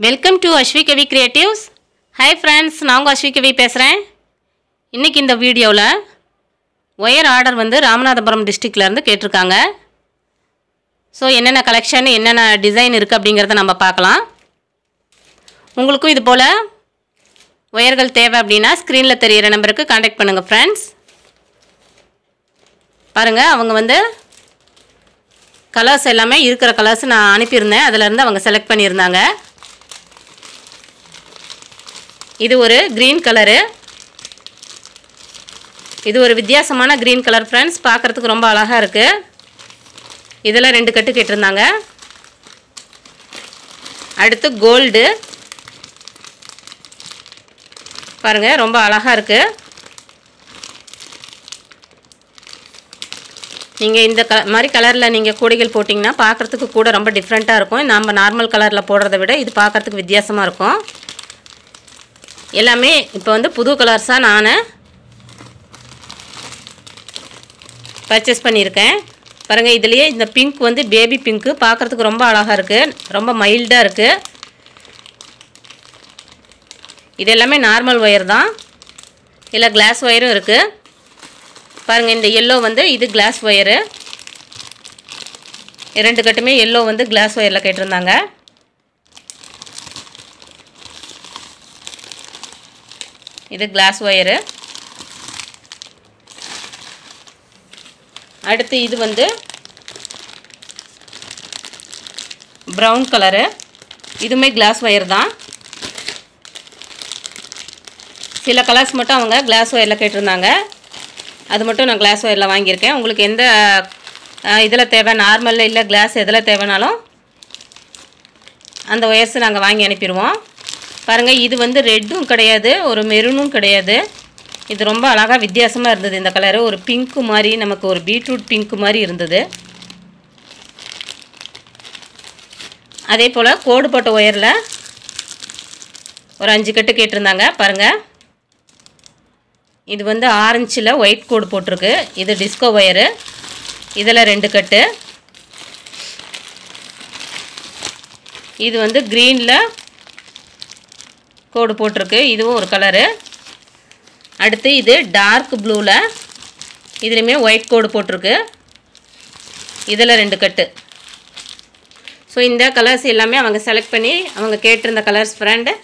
welcome to Ashvi Kavi creatives hi friends நான் உங்கள் அஸ்வி கவி பேசுகிறேன் இன்றைக்கி இந்த வீடியோவில் ஒயர் ஆர்டர் வந்து ராமநாதபுரம் டிஸ்ட்ரிக்ட்லேருந்து கேட்டிருக்காங்க ஸோ என்னென்ன கலெக்ஷன் என்னென்ன டிசைன் இருக்குது அப்படிங்கிறத நம்ம பார்க்கலாம் உங்களுக்கும் இது போல் ஒயர்கள் தேவை அப்படின்னா ஸ்க்ரீனில் தெரியிற நம்பருக்கு காண்டாக்ட் பண்ணுங்கள் ஃப்ரெண்ட்ஸ் பாருங்கள் அவங்க வந்து கலர்ஸ் எல்லாமே இருக்கிற கலர்ஸ் நான் அனுப்பியிருந்தேன் அதிலேருந்து அவங்க செலக்ட் பண்ணியிருந்தாங்க இது ஒரு க்ரீன் கலரு இது ஒரு வித்தியாசமான க்ரீன் கலர் ஃப்ரெண்ட்ஸ் பார்க்குறதுக்கு ரொம்ப அழகாக இருக்குது இதில் ரெண்டு கட்டு கேட்டிருந்தாங்க அடுத்து கோல்டு பாருங்கள் ரொம்ப அழகாக இருக்குது நீங்கள் இந்த க மாதிரி கலரில் நீங்கள் கூடைகள் போட்டிங்கன்னா பார்க்குறதுக்கு கூட ரொம்ப டிஃப்ரெண்ட்டாக இருக்கும் நம்ம நார்மல் கலரில் போடுறத விட இது பார்க்குறதுக்கு வித்தியாசமாக இருக்கும் எல்லாமே இப்போ வந்து புது கலர்ஸாக நான் பர்ச்சேஸ் பண்ணியிருக்கேன் பாருங்கள் இதுலேயே இந்த பிங்க் வந்து பேபி பிங்க்கு பார்க்குறதுக்கு ரொம்ப அழகாக இருக்குது ரொம்ப மைல்டாக இருக்குது இது எல்லாமே நார்மல் ஒயர் தான் இல்லை கிளாஸ் ஒயரும் இருக்குது பாருங்கள் இந்த எல்லோ வந்து இது கிளாஸ் ஒயரு ரெண்டு கட்டுமே எல்லோ வந்து கிளாஸ் ஒயரில் கேட்டிருந்தாங்க இது கிளாஸ் ஒயரு அடுத்து இது வந்து ப்ரௌன் கலரு இதுவுமே கிளாஸ் ஒயர் தான் சில கலர்ஸ் மட்டும் அவங்க கிளாஸ் ஒயரில் கேட்டிருந்தாங்க அது மட்டும் நான் கிளாஸ் ஒயரில் வாங்கியிருக்கேன் உங்களுக்கு எந்த இதில் தேவை நார்மலில் இல்லை கிளாஸ் எதில் தேவைனாலும் அந்த ஒயர்ஸ் நாங்கள் வாங்கி அனுப்பிடுவோம் பாருங்கள் இது வந்து ரெட்டும் கிடையாது ஒரு மெரூனும் கிடையாது இது ரொம்ப அழகாக வித்தியாசமாக இருந்தது இந்த கலரு ஒரு பிங்க்கு மாதிரி நமக்கு ஒரு பீட்ரூட் பிங்க்கு மாதிரி இருந்தது அதே போல் கோடு போட்ட ஒயரில் ஒரு அஞ்சு கட்டு கேட்டிருந்தாங்க பாருங்கள் இது வந்து ஆரஞ்சில் ஒயிட் கோடு போட்டிருக்கு இது டிஸ்கோ ஒயரு இதில் ரெண்டு கட்டு இது வந்து க்ரீனில் கோடு போட்டிருக்கு இதுவும் ஒரு கலரு அடுத்து இது டார்க் ப்ளூவில் இதுலேயுமே ஒயிட் கோடு போட்டிருக்கு இதில் ரெண்டு கட்டு ஸோ இந்த கலர்ஸ் எல்லாமே அவங்க செலக்ட் பண்ணி அவங்க கேட்டிருந்த கலர்ஸ் ஃப்ரெண்டு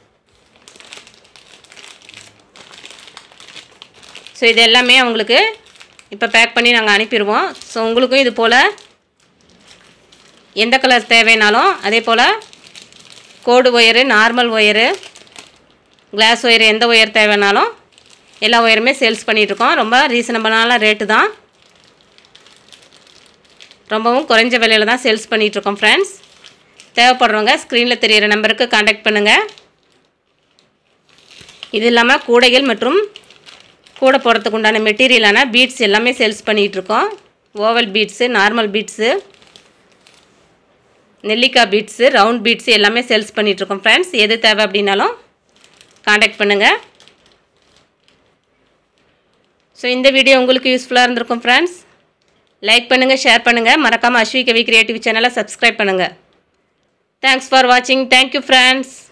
ஸோ இது எல்லாமே அவங்களுக்கு இப்போ பேக் பண்ணி நாங்கள் அனுப்பிடுவோம் ஸோ உங்களுக்கும் இது போல் எந்த கலர் தேவைனாலும் அதே போல் கோடு wire normal wire glass wire எந்த ஒயர் தேவைனாலும் எல்லா ஒயருமே சேல்ஸ் பண்ணிகிட்ருக்கோம் ரொம்ப ரீசனபிளான ரேட்டு தான் ரொம்பவும் குறைஞ்ச விலையில் தான் சேல்ஸ் பண்ணிகிட்ருக்கோம் ஃப்ரெண்ட்ஸ் தேவைப்படுறவங்க ஸ்க்ரீனில் தெரிகிற நம்பருக்கு காண்டாக்ட் பண்ணுங்கள் இது இல்லாமல் கூடைகள் மற்றும் கூட போடுறதுக்கு உண்டான மெட்டீரியலான பீட்ஸ் எல்லாமே சேல்ஸ் பண்ணிகிட்ருக்கோம் ஓவல் பீட்ஸு நார்மல் பீட்ஸு நெல்லிக்காய் பீட்ஸு ரவுண்ட் பீட்ஸு எல்லாமே சேல்ஸ் பண்ணிகிட்ருக்கோம் ஃப்ரெண்ட்ஸ் எது தேவை அப்படின்னாலும் காண்டாக்ட் பண்ணுங்கள் ஸோ இந்த வீடியோ உங்களுக்கு யூஸ்ஃபுல்லாக இருந்திருக்கும் ஃப்ரெண்ட்ஸ் லைக் பண்ணுங்கள் ஷேர் பண்ணுங்கள் மறக்காமல் அஸ்வி கவி கிரியேட்டிவ் சேனலை சப்ஸ்கிரைப் பண்ணுங்கள் தேங்க்ஸ் ஃபார் வாட்சிங் தேங்க்யூ ஃப்ரெண்ட்ஸ்